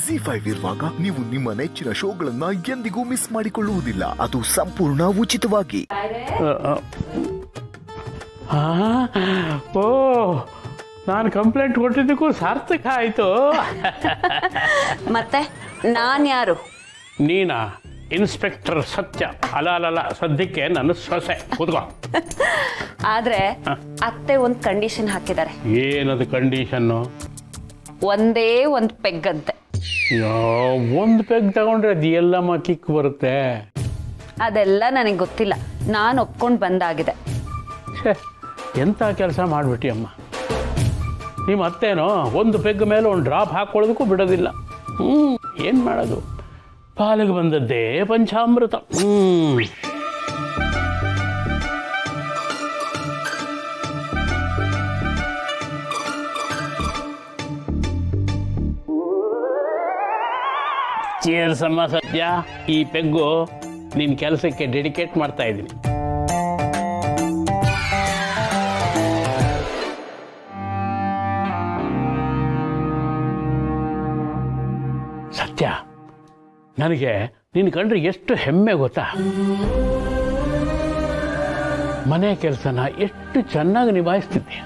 G five ಇರುವಾಗ ನೀವು ನಿಮ್ಮ ನೆಚ್ಚಿನ ಶೋಗಳನ್ನ ಎಂದಿಗೂ ಮಿಸ್ ಮಾಡಿಕೊಳ್ಳುವುದಿಲ್ಲ ಅದು ಸಂಪೂರ್ಣ ಉಚಿತವಾಗಿ ಆ, ಓ ನಾನು ಕಂಪ್ಲೇಂಟ್ ಕೊಟ್ಟಿದ್ದಕ್ಕೂ ಸಾರ್ಥಕ ಆಯಿತು ಮತ್ತೆ ನಾನ್ ಯಾರು ನೀನಾ ಇನ್ಸ್ಪೆಕ್ಟರ್ ಸತ್ಯ ಅಲ್ಲ ಅಲ್ಲಲ್ಲ ಸದ್ಯಕ್ಕೆ ನನ್ನ ಸೊಸೆ ಕೂತ್ಕೋ ಆದ್ರೆ ಅತ್ತೆ ಒಂದ್ ಕಂಡೀಷನ್ ಹಾಕಿದ್ದಾರೆ ಏನದು ಕಂಡೀಷನ್ನು ಒಂದೇ ಒಂದ್ ಪೆಗ್ ಅಂತೆ ಒಂದು ಪೆಗ್ ತಗೊಂಡ್ರೆ ಅದು ಎಲ್ಲಮ್ಮ ಕಿಕ್ ಬರುತ್ತೆ ಅದೆಲ್ಲ ನನಗೆ ಗೊತ್ತಿಲ್ಲ ನಾನು ಒಪ್ಕೊಂಡ್ ಬಂದಾಗಿದೆ ಛೇ ಎಂಥ ಕೆಲಸ ಮಾಡಿಬಿಟ್ಟಿ ಅಮ್ಮ ನಿಮ್ಮ ಅತ್ತೇನೋ ಒಂದು ಪೆಗ್ ಮೇಲೆ ಒಂದು ಡ್ರಾಪ್ ಹಾಕ್ಕೊಳ್ಳೋದಕ್ಕೂ ಬಿಡೋದಿಲ್ಲ ಹ್ಞೂ ಏನು ಮಾಡೋದು ಪಾಲಿಗೆ ಬಂದದ್ದೇ ಪಂಚಾಮೃತ ಹ್ಞೂ ಚೇರ್ಸಮ್ಮ ಸತ್ಯ ಈ ಪೆಗ್ಗು ನಿನ್ನ ಕೆಲಸಕ್ಕೆ ಡೆಡಿಕೇಟ್ ಮಾಡ್ತಾ ಇದ್ದೀನಿ ಸತ್ಯ ನನಗೆ ನಿನ್ನ ಕಂಡ್ರೆ ಎಷ್ಟು ಹೆಮ್ಮೆ ಗೊತ್ತಾ ಮನೆ ಕೆಲಸನ ಎಷ್ಟು ಚೆನ್ನಾಗಿ ನಿಭಾಯಿಸ್ತಿದ್ದೆ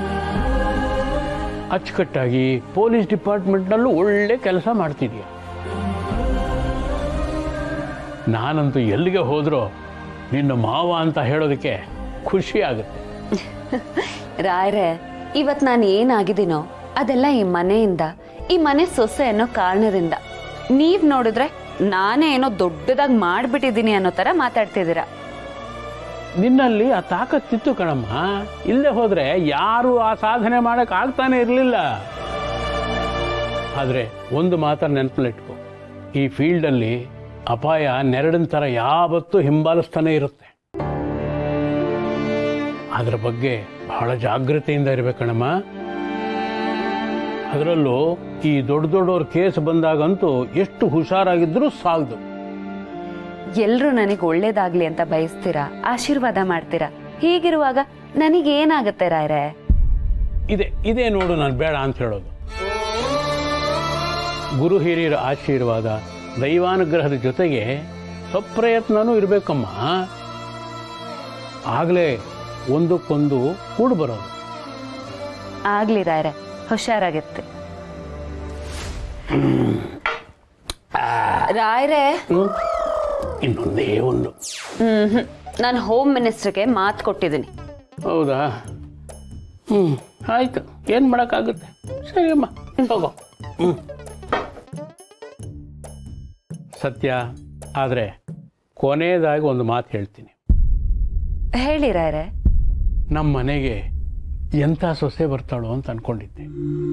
ಅಚ್ಚುಕಟ್ಟಾಗಿ ಪೊಲೀಸ್ ಡಿಪಾರ್ಟ್ಮೆಂಟ್ನಲ್ಲೂ ಒಳ್ಳೆ ಕೆಲಸ ಮಾಡ್ತಿದ್ಯ ನಾನಂತೂ ಎಲ್ಲಿಗೆ ಹೋದ್ರೂ ನಿನ್ನ ಮಾವ ಅಂತ ಹೇಳೋದಕ್ಕೆ ಖುಷಿ ಆಗುತ್ತೆ ರಾಯ್ರೆ ಇವತ್ ನಾನು ಏನಾಗಿದ್ದೀನೋ ಅದೆಲ್ಲ ಈ ಮನೆಯಿಂದ ಈ ಮನೆ ಸೊಸೆ ಅನ್ನೋ ಕಾರಣದಿಂದ ನೀವ್ ನೋಡಿದ್ರೆ ನಾನೇ ಏನೋ ದೊಡ್ಡದಾಗಿ ಮಾಡ್ಬಿಟ್ಟಿದ್ದೀನಿ ಅನ್ನೋ ತರ ಮಾತಾಡ್ತಿದ್ದೀರಾ ನಿನ್ನಲ್ಲಿ ಆ ತಾಕತ್ತಿತ್ತು ಕಣಮ್ಮ ಇಲ್ಲದೆ ಹೋದ್ರೆ ಯಾರು ಆ ಸಾಧನೆ ಮಾಡಕ್ ಆಗ್ತಾನೆ ಇರಲಿಲ್ಲ ಆದ್ರೆ ಒಂದು ಮಾತನ್ನ ನೆನಪಲ್ಲಿಟ್ಕೊ ಈ ಫೀಲ್ಡಲ್ಲಿ ಅಪಾಯ ನೆರಳಿನ ಥರ ಯಾವತ್ತೂ ಹಿಂಬಾಲಿಸ್ತಾನೆ ಇರುತ್ತೆ ಅದ್ರ ಬಗ್ಗೆ ಬಹಳ ಜಾಗೃತೆಯಿಂದ ಇರಬೇಕಣಮ್ಮ ಅದರಲ್ಲೂ ಈ ದೊಡ್ಡ ದೊಡ್ಡವ್ರ ಕೇಸ್ ಬಂದಾಗಂತೂ ಎಷ್ಟು ಹುಷಾರಾಗಿದ್ರೂ ಸಾಲದು ಎಲ್ರೂ ನನಗೆ ಒಳ್ಳೇದಾಗ್ಲಿ ಅಂತ ಬಯಸ್ತೀರಾ ಆಶೀರ್ವಾದ ಮಾಡ್ತೀರಾ ಹೀಗಿರುವಾಗ ನನಗೇನಾಗತ್ತೆ ರಾಯ್ರೆ ಇದೆ ಇದೇ ನೋಡು ನಾನು ಬೇಡ ಅಂತ ಹೇಳೋದು ಗುರು ಹಿರಿಯರ ಆಶೀರ್ವಾದ ದೈವಾನುಗ್ರಹದ ಜೊತೆಗೆ ಸ್ವಪ್ರಯತ್ನನೂ ಇರಬೇಕಮ್ಮ ಆಗಲೇ ಒಂದಕ್ಕೊಂದು ಕೂಡು ಬರೋದು ಆಗ್ಲಿ ರಾಯ್ರೆ ಹುಷಾರಾಗಿತ್ತೆ ರಾಯ್ರೆ ಹ್ಮ್? ಇನ್ನೊಂದೇ ಒಂದು ಹ್ಮ್ ಹ್ಮ್ ನಾನು ಹೋಮ್ ಮಿನಿಸ್ಟರ್ಗೆ ಮಾತು ಕೊಟ್ಟಿದ್ದೀನಿ ಹೌದಾ ಹ್ಞೂ ಆಯ್ತು ಏನು ಮಾಡೋಕ್ಕಾಗುತ್ತೆ ಸರಿ ಅಮ್ಮ ತಗೋ ಹ್ಞೂ ಸತ್ಯ ಆದರೆ ಕೊನೆಯದಾಗಿ ಒಂದು ಮಾತು ಹೇಳ್ತೀನಿ ಹೇಳಿ ರಾಯ್ರೆ ನಮ್ಮ ಮನೆಗೆ ಎಂಥ ಸೊಸೆ ಬರ್ತಾಳೋ ಅಂತ ಅನ್ಕೊಂಡಿದ್ದೆ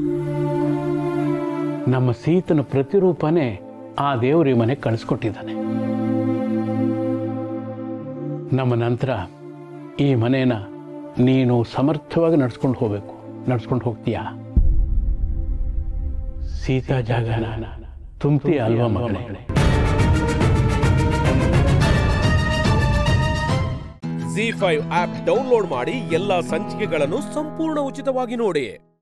ನಮ್ಮ ಸೀತನ ಪ್ರತಿರೂಪನೇ ಆ ದೇವ್ರ ಈ ಮನೆಗೆ ಕಳಿಸ್ಕೊಟ್ಟಿದ್ದಾನೆ ನಮ್ಮ ನಂತರ ಈ ಮನೇನ ನೀನು ಸಮರ್ಥವಾಗಿ ನಡ್ಸ್ಕೊಂಡು ಹೋಗ್ಬೇಕು ನಡ್ಸ್ಕೊಂಡು ಹೋಗ್ತೀಯಾ ಸೀತಾ ಜಾಗನ ತುಂಬ್ತಿ ಅಲ್ವಾ ಮಗಳೇ ಜಿ ಫೈವ್ ಆಪ್ ಡೌನ್ಲೋಡ್ ಮಾಡಿ ಎಲ್ಲಾ ಸಂಚಿಕೆಗಳನ್ನು ಸಂಪೂರ್ಣ ಉಚಿತವಾಗಿ ನೋಡಿ